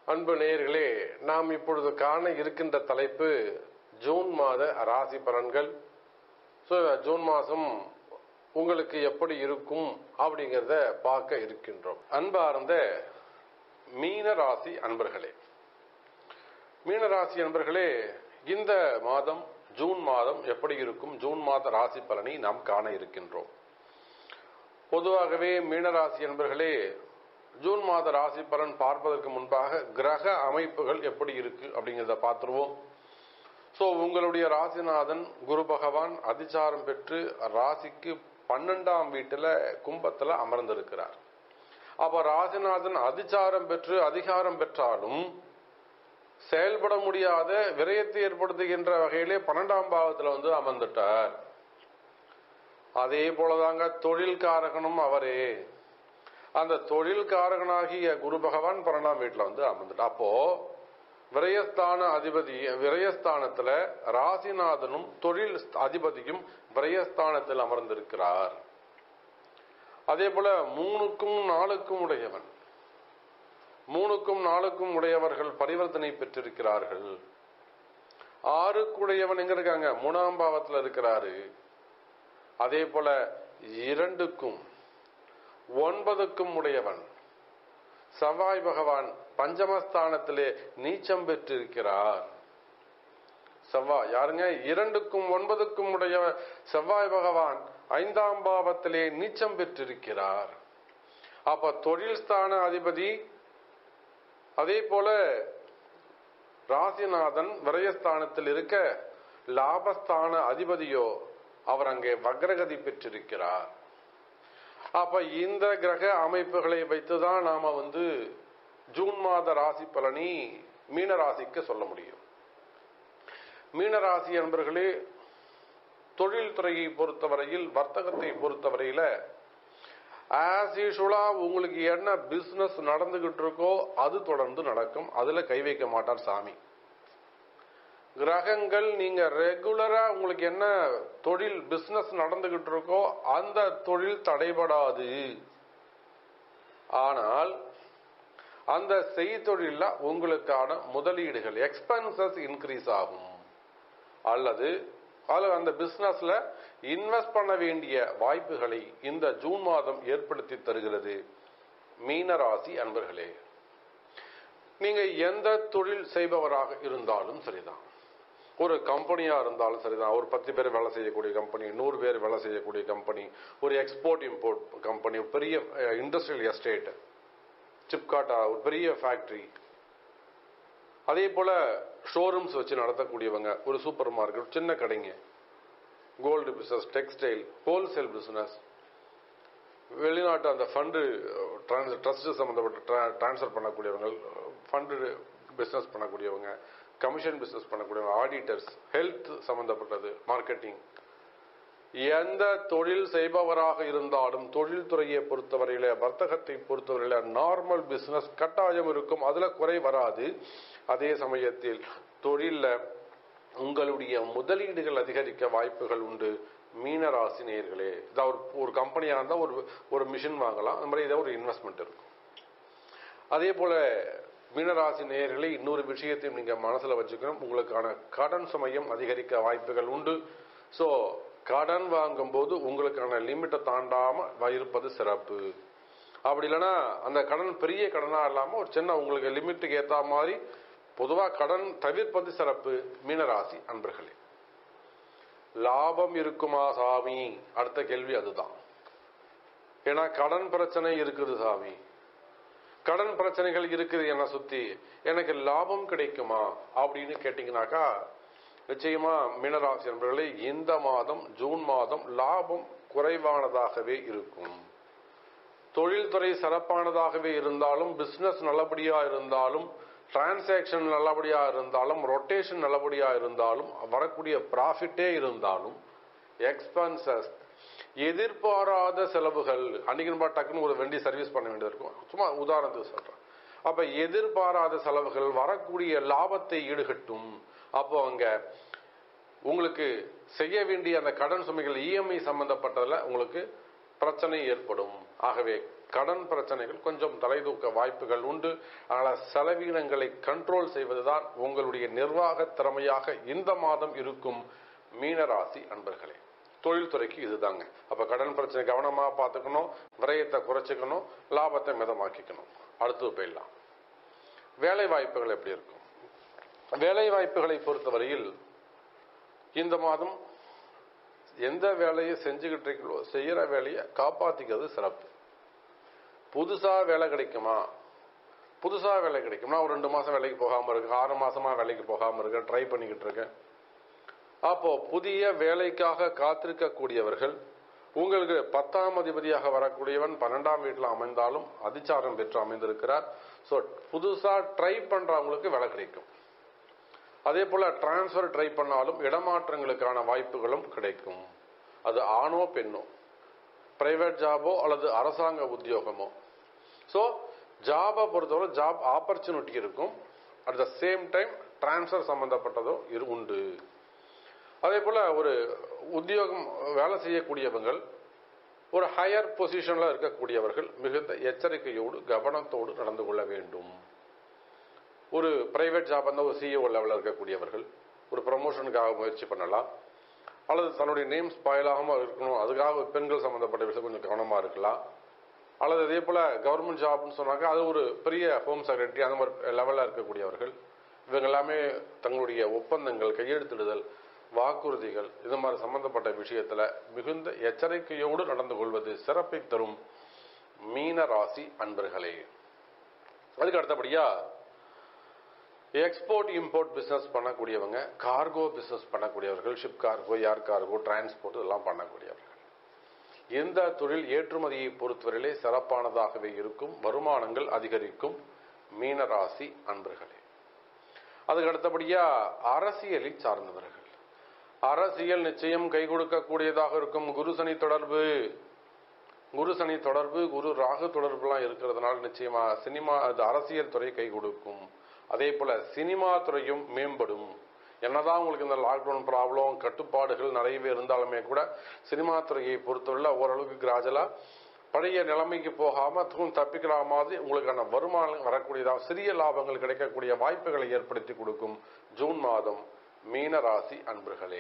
அன்பு நேயர்களே நாம் இப்பொழுது காண இருக்கின்ற தலைப்பு ஜூன் மாத ராசி பலன்கள் ஸோ ஜூன் மாதம் உங்களுக்கு எப்படி இருக்கும் அப்படிங்கிறத பார்க்க இருக்கின்றோம் அன்பார்ந்த மீன ராசி அன்பர்களே மீன ராசி அன்பர்களே இந்த மாதம் ஜூன் மாதம் எப்படி இருக்கும் ஜூன் மாத ராசி பலனை நாம் காண இருக்கின்றோம் பொதுவாகவே மீனராசி என்பர்களே ஜூன் மாத ராசி பலன் பார்ப்பதற்கு முன்பாக கிரக அமைப்புகள் எப்படி இருக்கு அப்படிங்கிறத பார்த்துருவோம் ஸோ உங்களுடைய ராசிநாதன் குரு பகவான் அதிச்சாரம் பெற்று ராசிக்கு பன்னெண்டாம் வீட்டில் கும்பத்தில் அமர்ந்திருக்கிறார் அப்ப ராசிநாதன் அதிச்சாரம் பெற்று அதிகாரம் பெற்றாலும் செயல்பட முடியாத விரயத்தை ஏற்படுத்துகின்ற வகையிலே பன்னெண்டாம் பாவத்தில் வந்து அமர்ந்துட்டார் அதே போலதாங்க தொழில் காரகனும் அவரே அந்த தொழில் காரகனாகிய குரு பகவான் பன்னெண்டாம் வீட்டில் வந்து அமர்ந்துட்டார் அப்போ விரயஸ்தான அதிபதி விரயஸ்தானத்துல ராசிநாதனும் தொழில் அதிபதியும் விரயஸ்தானத்தில் அமர்ந்திருக்கிறார் அதே போல மூணுக்கும் நாலுக்கும் உடையவன் மூணுக்கும் நாலுக்கும் உடையவர்கள் பரிவர்த்தனை பெற்றிருக்கிறார்கள் ஆறுக்குடையவன் எங்க இருக்காங்க மூணாம் பாவத்தில் இருக்கிறாரு அதே போல இரண்டுக்கும் ஒன்பதுக்கும் உடையவன் செவ்வாய் பகவான் பஞ்சமஸ்தானத்திலே நீச்சம் பெற்றிருக்கிறார் செவ்வாய் யாருங்க இரண்டுக்கும் ஒன்பதுக்கும் உடைய செவ்வாய் பகவான் ஐந்தாம் பாவத்திலே நீச்சம் பெற்றிருக்கிறார் அப்ப தொழில் ஸ்தான அதிபதி அதே போல ராசிநாதன் விரயஸ்தானத்தில் இருக்க லாபஸ்தான அதிபதியோ அவர் அங்கே வக்ரகதி பெற்றிருக்கிறார் அப்ப இந்த கிரக அமைப்புகளை வைத்துதான் நாம வந்து ஜூன் மாத ராசி பலனி மீன ராசிக்கு சொல்ல முடியும் மீனராசி என்பர்களே தொழில் துறையை பொறுத்தவரையில் வர்த்தகத்தை பொறுத்தவரையில ஆஸ் யூஷுவலா உங்களுக்கு என்ன பிசினஸ் நடந்துகிட்டு இருக்கோ அது தொடர்ந்து நடக்கும் அதுல கை வைக்க மாட்டார் சாமி கிரகங்கள் நீங்க ரெகுலரா உங்களுக்கு என்ன தொழில் பிசினஸ் நடந்துகிட்டு இருக்கோ அந்த தொழில் தடைபடாது ஆனால் அந்த செய்தொழில உங்களுக்கான முதலீடுகள் எக்ஸ்பென்சஸ் இன்க்ரீஸ் ஆகும் அல்லது அல்லது அந்த பிசினஸ்ல இன்வெஸ்ட் பண்ண வேண்டிய வாய்ப்புகளை இந்த ஜூன் மாதம் ஏற்படுத்தி தருகிறது மீனராசி அன்பர்களே நீங்க எந்த தொழில் செய்பவராக இருந்தாலும் சரிதான் ஒரு கம்பெனியா இருந்தாலும் சரிதான் ஒரு பத்து பேர் வேலை செய்யக்கூடிய கம்பெனி நூறு பேர் வேலை செய்யக்கூடிய கம்பெனி ஒரு எக்ஸ்போர்ட் இம்போர்ட் கம்பெனி பெரிய இண்டஸ்ட்ரியல் எஸ்டேட் சிப்காட்டா ஒரு பெரிய ஃபேக்டரி அதே போல ஷோரூம்ஸ் வச்சு நடத்தக்கூடியவங்க ஒரு சூப்பர் மார்க்கெட் சின்ன கடைங்க gold business textile wholesale business வெளிநாட்டு அந்த ஃபண்டு ட்ரஸ்ட் சம்மந்தப்பட்ட டிரான்ஸ்ஃபர் பண்ணக்கூடியவங்க ஃபண்டு பிஸ்னஸ் பண்ணக்கூடியவங்க கமிஷன் பிஸ்னஸ் பண்ணக்கூடியவங்க ஆடிட்டர்ஸ் ஹெல்த் சம்பந்தப்பட்டது மார்க்கெட்டிங் எந்த தொழில் செய்பவராக இருந்தாலும் தொழில் துறையை பொறுத்தவரையில வர்த்தகத்தை பொறுத்தவரையில நார்மல் பிசினஸ் கட்டாயம் இருக்கும் அதுல குறை வராது அதே சமயத்தில் தொழில்ல உங்களுடைய முதலீடுகள் அதிகரிக்க வாய்ப்புகள் உண்டு மீனராசி நேர்களே இதான் ஒரு ஒரு கம்பெனியா இருந்தால் ஒரு ஒரு மிஷின் வாங்கலாம் அந்த மாதிரி இதை ஒரு இன்வெஸ்ட்மெண்ட் இருக்கும் அதே போல மீனராசி நேயர்களை இன்னொரு விஷயத்தையும் நீங்க மனசுல வச்சுக்கணும் உங்களுக்கான கடன் சுமையும் அதிகரிக்க வாய்ப்புகள் உண்டு ஸோ கடன் வாங்கும் போது உங்களுக்கான லிமிட்டை தாண்டாம இருப்பது சிறப்பு அப்படி இல்லைன்னா அந்த கடன் பெரிய கடனா இல்லாம ஒரு சின்ன உங்களுக்கு லிமிட்டுக்கு ஏத்த மாதிரி பொதுவா கடன் தவிர்ப்பது சிறப்பு மீனராசி அன்பர்களே லாபம் இருக்குமா சாமி அடுத்த கேள்வி அதுதான் ஏன்னா கடன் பிரச்சனை இருக்குது சாமி கடன் பிரச்சனைகள் இருக்குது என்ன சுத்தி எனக்கு லாபம் கிடைக்குமா அப்படின்னு கேட்டீங்கன்னாக்கா நிச்சயமா மீனராசி நண்பர்களே இந்த மாதம் ஜூன் மாதம் லாபம் குறைவானதாகவே இருக்கும் தொழில்துறை சிறப்பானதாகவே இருந்தாலும் பிசினஸ் நல்லபடியா இருந்தாலும் டிரான்சாக்ஷன் நல்லபடியா இருந்தாலும் ரொட்டேஷன் நல்லபடியா இருந்தாலும் வரக்கூடிய ப்ராஃபிட்டே இருந்தாலும் எக்ஸ்பென்சஸ் எதிர்பாராத செலவுகள் அன்னைக்கு நம்ம டக்குன்னு ஒரு வண்டி சர்வீஸ் பண்ண வேண்டியது இருக்கும் சும்மா உதாரணத்துக்கு சொல்றேன் அப்ப எதிர்பாராத செலவுகள் வரக்கூடிய லாபத்தை ஈடுகட்டும் அப்போ அங்க உங்களுக்கு செய்ய வேண்டிய அந்த கடன் சுமைகள் இஎம்ஐ சம்பந்தப்பட்டதுல உங்களுக்கு பிரச்சனை ஏற்படும் ஆகவே கடன் பிரச்சனைகள் கொஞ்சம் தலைதூக்க வாய்ப்புகள் உண்டு ஆனால் செலவினங்களை கண்ட்ரோல் செய்வதுதான் உங்களுடைய நிர்வாக திறமையாக இந்த மாதம் இருக்கும் மீனராசி அன்பர்களே தொழில்துறைக்கு இதுதாங்க அப்ப கடன் பிரச்சனை கவனமா பார்த்துக்கணும் விரயத்தை குறைச்சிக்கணும் லாபத்தை மிதமாக்கிக்கணும் அடுத்து போயிடலாம் வேலை வாய்ப்புகள் எப்படி இருக்கும் வேலை வாய்ப்புகளை பொறுத்தவரையில் இந்த மாதம் எந்த வேலையை செஞ்சுக்கிட்டு இருக்கீங்களோ செய்யற வேலையை காப்பாத்திக்கிறது சிறப்பு புதுசா வேலை கிடைக்குமா புதுசா வேலை கிடைக்கும்னா ஒரு ரெண்டு மாசம் வேலைக்கு போகாம இருக்கு ஆறு மாசமா வேலைக்கு போகாம இருக்கேன் ட்ரை பண்ணிக்கிட்டு இருக்கேன் அப்போ புதிய வேலைக்காக காத்திருக்கக்கூடியவர்கள் உங்களுக்கு பத்தாம் அதிபதியாக வரக்கூடியவன் பன்னெண்டாம் வீட்டில் அமைந்தாலும் அதிச்சாரம் பெற்று அமைந்திருக்கிறார் ஸோ புதுசா ட்ரை பண்றவங்களுக்கு வேலை கிடைக்கும் அதே போல டிரான்ஸ்ஃபர் ட்ரை பண்ணாலும் இடமாற்றங்களுக்கான வாய்ப்புகளும் கிடைக்கும் அது ஆணோ பெண்ணோ பிரைவேட் ஜாபோ அல்லது அரசாங்க உத்தியோகமோ ஸோ ஜாபை பொறுத்தவரை ஜாப் ஆப்பர்ச்சுனிட்டி இருக்கும் at the same time transfer சம்பந்தப்பட்டதோ இரு உண்டு அதே போல ஒரு உத்தியோகம் வேலை செய்யக்கூடியவங்கள் ஒரு ஹையர் பொசிஷன்ல இருக்கக்கூடியவர்கள் மிகுந்த எச்சரிக்கையோடு கவனத்தோடு நடந்து கொள்ள வேண்டும் ஒரு பிரைவேட் ஜாப் அந்த ஒரு சிஇஓ லெவலில் இருக்கக்கூடியவர்கள் ஒரு ப்ரமோஷனுக்காக முயற்சி பண்ணலாம் அல்லது தன்னுடைய நேம் ஸ்பாயில் ஆகாமல் இருக்கணும் அதுக்காக பெண்கள் சம்பந்தப்பட்ட விஷயம் கொஞ்சம் கவனமாக இருக்கலாம் அல்லது அதே போல் கவர்மெண்ட் ஜாப்னு சொன்னாக்க அது ஒரு பெரிய ஹோம் செக்ரட்டரி அந்த மாதிரி லெவலில் இருக்கக்கூடியவர்கள் இவங்க எல்லாமே தங்களுடைய ஒப்பந்தங்கள் கையெழுத்திடுதல் வாக்குறுதிகள் இது மாதிரி சம்பந்தப்பட்ட விஷயத்துல மிகுந்த எச்சரிக்கையோடு நடந்து கொள்வது சிறப்பை தரும் மீன ராசி அன்பர்களே அதுக்கு அடுத்தபடியா எக்ஸ்போர்ட் இம்போர்ட் பிசினஸ் பண்ணக்கூடியவங்க கார்கோ பிசினஸ் பண்ணக்கூடியவர்கள் ship cargo air cargo transport இதெல்லாம் பண்ணக்கூடியவர்கள் இந்த தொழில் ஏற்றுமதியை பொறுத்தவரையிலே சிறப்பானதாகவே இருக்கும் வருமானங்கள் அதிகரிக்கும் மீனராசி அன்பர்களே அதுக்கு அடுத்தபடியா அரசியலை சார்ந்தவர்கள் அரசியல் நிச்சயம் கை கொடுக்கக்கூடியதாக இருக்கும் குரு சனி தொடர்பு குரு சனி தொடர்பு குரு ராகு தொடர்புலாம் இருக்கிறதுனால நிச்சயமா சினிமா அது அரசியல் துறை கை கொடுக்கும் அதே போல சினிமா துறையும் மேம்படும் என்னதான் உங்களுக்கு இந்த லாக்டவுன் ப்ராப்ளம் கட்டுப்பாடுகள் நிறையவே இருந்தாலுமே கூட சினிமா துறையை பொறுத்தவரை ஓரளவுக்கு கிராஜலா பழைய நிலைமைக்கு போகாம தூண் தப்பிக்கிற மாதிரி உங்களுக்கான வருமானம் வரக்கூடியதாக சிறிய லாபங்கள் கிடைக்கக்கூடிய வாய்ப்புகளை ஏற்படுத்தி கொடுக்கும் ஜூன் மாதம் மீன ராசி அன்பர்களே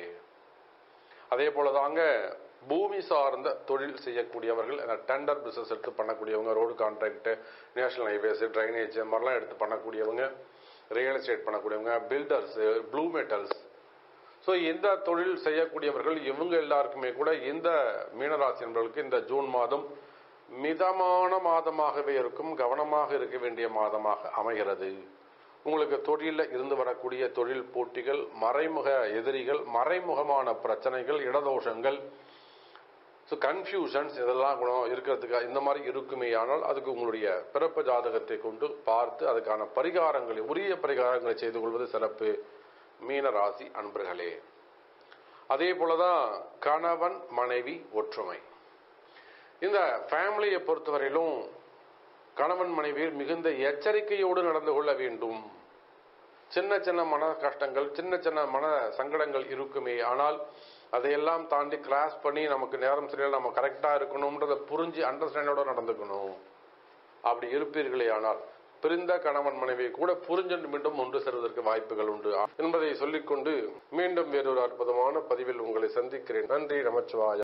அதே போலதாங்க பூமி சார்ந்த தொழில் செய்யக்கூடியவர்கள் டெண்டர் பிசினஸ் எடுத்து பண்ணக்கூடியவங்க road contract national highways drainage இந்த மாதிரிலாம் எடுத்து பண்ணக்கூடியவங்க ரியல் எஸ்டேட் பண்ணக்கூடியவங்க பில்டர்ஸ் ப்ளூ மெட்டல்ஸ் ஸோ இந்த தொழில் செய்யக்கூடியவர்கள் இவங்க எல்லாருக்குமே கூட இந்த மீனராசி என்பவர்களுக்கு இந்த ஜூன் மாதம் மிதமான மாதமாகவே இருக்கும் கவனமாக இருக்க வேண்டிய மாதமாக அமைகிறது உங்களுக்கு தொழிலில் இருந்து வரக்கூடிய தொழில் போட்டிகள் மறைமுக எதிரிகள் மறைமுகமான பிரச்சனைகள் இடதோஷங்கள் ஸோ கன்ஃபியூஷன்ஸ் இதெல்லாம் கூட இருக்கிறதுக்கு இந்த மாதிரி இருக்குமே ஆனால் அதுக்கு உங்களுடைய பிறப்பு ஜாதகத்தை கொண்டு பார்த்து அதுக்கான பரிகாரங்களை உரிய பரிகாரங்களை செய்து கொள்வது சிறப்பு மீன ராசி அன்பர்களே அதே போலதான் கணவன் மனைவி ஒற்றுமை இந்த ஃபேமிலியை பொறுத்தவரையிலும் கணவன் மனைவியில் மிகுந்த எச்சரிக்கையோடு நடந்து கொள்ள வேண்டும் சின்ன சின்ன மன கஷ்டங்கள் சின்ன சின்ன மன சங்கடங்கள் இருக்குமே ஆனால் அதையெல்லாம் தாண்டி கிராஸ் பண்ணி நமக்கு நேரம் சரியாக நம்ம கரெக்டா இருக்கணும்ன்றத புரிஞ்சு அண்டர்ஸ்டாண்டோட நடந்துக்கணும் அப்படி இருப்பீர்களே ஆனால் பிரிந்த கணவன் மனைவி கூட புரிஞ்சு மீண்டும் ஒன்று சேர்வதற்கு வாய்ப்புகள் உண்டு என்பதை சொல்லிக்கொண்டு மீண்டும் வேறொரு அற்புதமான பதிவில் உங்களை சந்திக்கிறேன் நன்றி நமச்சிவாய